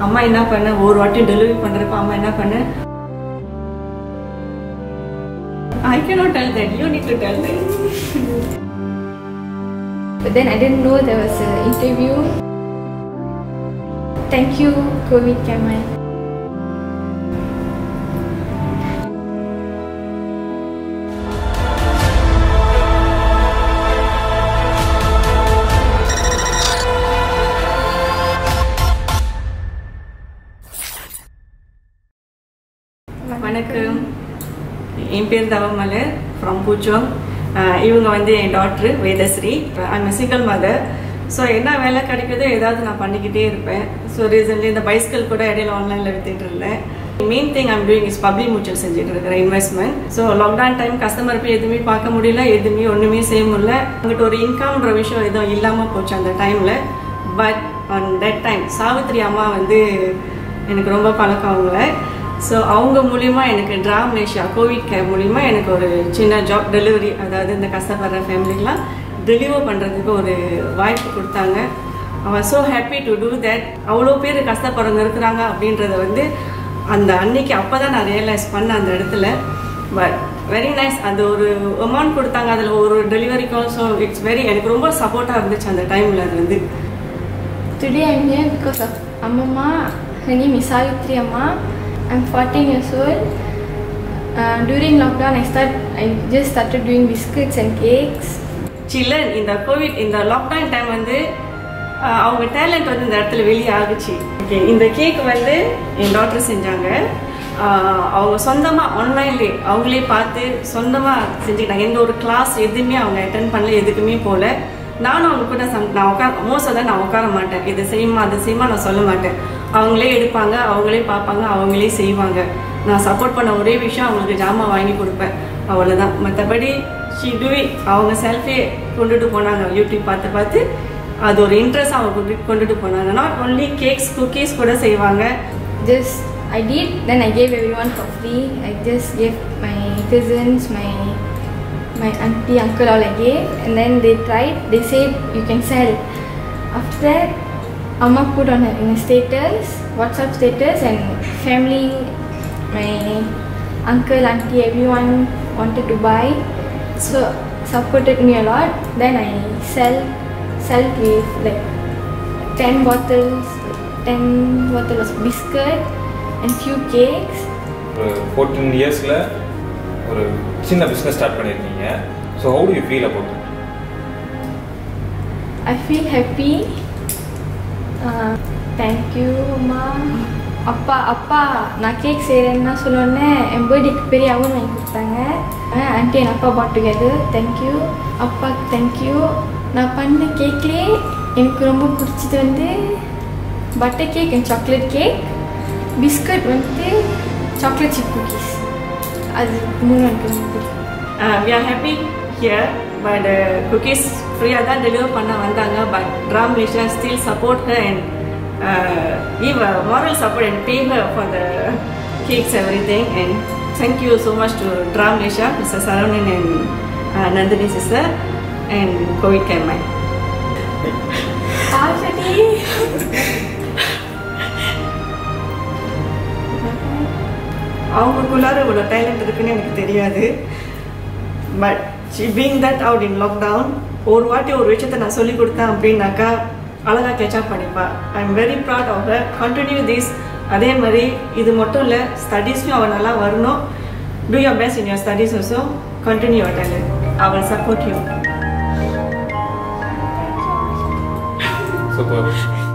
அம்மா என்ன பண்ண ஒரு வாட்டி டெலிவரி பண்ணுறப்ப அம்மா என்ன பண்ண ஐ cannot tell that you need to tell that But then I didn't know there was an interview. Thank you, COVID Kamal. வணக்கம் என் பேர் தவமலர் ஃப்ரம் பூச்சோங் இவங்க வந்து என் doctor Vedasri I'm single mother so என்ன வேலை கிடைக்குதோ ஏதாவது நான் பண்ணிக்கிட்டே இருப்பேன் ஸோ ரீசன்ட்லி இந்த பைஸ்கிள் கூட இடையில ஆன்லைனில் வித்துட்டு இருந்தேன் main thing I'm doing is public mutual செஞ்சுட்டு இருக்கிறேன் investment so lockdown time customer போய் எதுவுமே பார்க்க முடியல எதுவுமே ஒன்றுமே செய்ய முடியல அங்கிட்ட ஒரு இன்கம்ன்ற விஷயம் எதுவும் இல்லாமல் போச்சு அந்த டைமில் but on that time Savitri அம்மா வந்து எனக்கு ரொம்ப பழக்கம் அவங்கள ஸோ அவங்க மூலிமா எனக்கு டிராமலேஷியா கோவிட் கேர் மூலிமா எனக்கு ஒரு சின்ன ஜாப் டெலிவரி அதாவது இந்த கஷ்டப்படுற ஃபேமிலிக்கெலாம் டெலிவர் பண்ணுறதுக்கு ஒரு வாய்ப்பு கொடுத்தாங்க அவன் so happy to do that அவ்வளோ பேர் கஷ்டப்படுறவங்க இருக்கிறாங்க அப்படின்றத வந்து அந்த அன்னைக்கு அப்போ தான் நான் ரியலைஸ் பண்ணேன் அந்த இடத்துல பட் வெரி நைஸ் அந்த ஒரு அமௌண்ட் கொடுத்தாங்க அதில் ஒரு டெலிவரிக்கும் ஸோ இட்ஸ் வெரி எனக்கு ரொம்ப சப்போர்ட்டாக இருந்துச்சு அந்த டைமில் அது வந்து Today I'm here because of Amma. Her name is Savitri Amma. I'm 14 years old. Uh, during lockdown, I start. I just started doing biscuits and cakes. சில்லன் இந்த கோவிட் இந்த லாக்டவுன் டைம் வந்து ஆஹ், அவங்க டேலண்ட் வந்து இந்த இடத்துல வெளியே ஆகுச்சு ஓகே இந்த cake வந்து என் டாக்டர் செஞ்சாங்க ஆஹ், அவங்க சொந்தமாக ஆன்லைன்லே அவங்களே பார்த்து சொந்தமாக செஞ்சுக்கிட்டாங்க எந்த ஒரு கிளாஸ் எதுவுமே அவங்க அட்டன் பண்ணல எதுக்குமே போகல நானும் அவங்க கூட சம் நான் உட்கார மோஸ்ட் தான் நான் உட்கார மாட்டேன் இது செய்யுமா அது செய்யுமா நான் சொல்ல மாட்டேன் அவங்களே எடுப்பாங்க அவங்களே பார்ப்பாங்க அவங்களே செய்வாங்க நான் சப்போர்ட் பண்ண ஒரே விஷயம் அவங்களுக்கு ஜாமான் வாங்கி கொடுப்பேன் அவ்வளோதான் மற்றபடி ஷி டூ அவங்க செல்ஃபே கொண்டுட்டு போனாங்க யூடியூப் பார்த்து பார்த்து அது ஒரு இன்ட்ரெஸ்ட் அவங்க கொண்டு கொண்டுட்டு போனாங்க நாட் ஒன்லி கேக்ஸ் குக்கீஸ் கூட செய்வாங்க Just I did. Then I gave everyone for free. I just gave my cousins, my my auntie, uncle all I gave, and then they tried. They said you can sell. After that, Amma put on her in a status, WhatsApp status, and family, my uncle, auntie, everyone wanted to buy. So supported me a lot. Then I sell sell with like 10 bottles 10 bottles of biscuit and few cakes ஒரு fourteen இயர்ஸில் ஒரு சின்ன business start பண்ணியிருக்கீங்க so how do you feel about I feel happy. Uh, thank you, அம்மா அப்பா அப்பா நான் cake செய்கிறேன்னா சொன்னோடனே என் பர்த்டேக்கு பெரிய அவன் வாங்கி கொடுத்தாங்க ஆண்டி என் அப்பா பாட் டுகெதர் தேங்க்யூ அப்பாவுக்கு தேங்க்யூ நான் பண்ண கேக்லேயே எனக்கு ரொம்ப பிடிச்சது வந்து butter cake and chocolate cake biscuit வந்து சாக்லேட் சிப் குக்கீஸ் அது மூணு எனக்கு ரொம்ப பிடிக்கும் we are happy here but cookies ஃப்ரீயாக தான் டெலிவர் பண்ண வந்தாங்க பட் ட்ராம் லேஷா still support her and give a moral support and pay her for the cakes everything and thank you so much to Dram Malaysia, Mr. Saravanan and uh, Nandini sister and COVID Care Mind. Already அவங்களுக்குள்ளார இவ்வளோ talent இருக்குன்னு எனக்கு தெரியாது but she being that out in lockdown ஒரு வாட்டி ஒரு விஷயத்தை நான் சொல்லி கொடுத்தேன் அப்படின்னாக்கா அழகாக கேட்சப் பண்ணிப்பா I am very proud of her continue this அதே மாதிரி இது மட்டும் இல்லை ஸ்டடீஸ்லையும் அவள் நல்லா வரணும் do your best in your studies also continue your talent அவள் சப்போர்ட் யூ சூப்பர்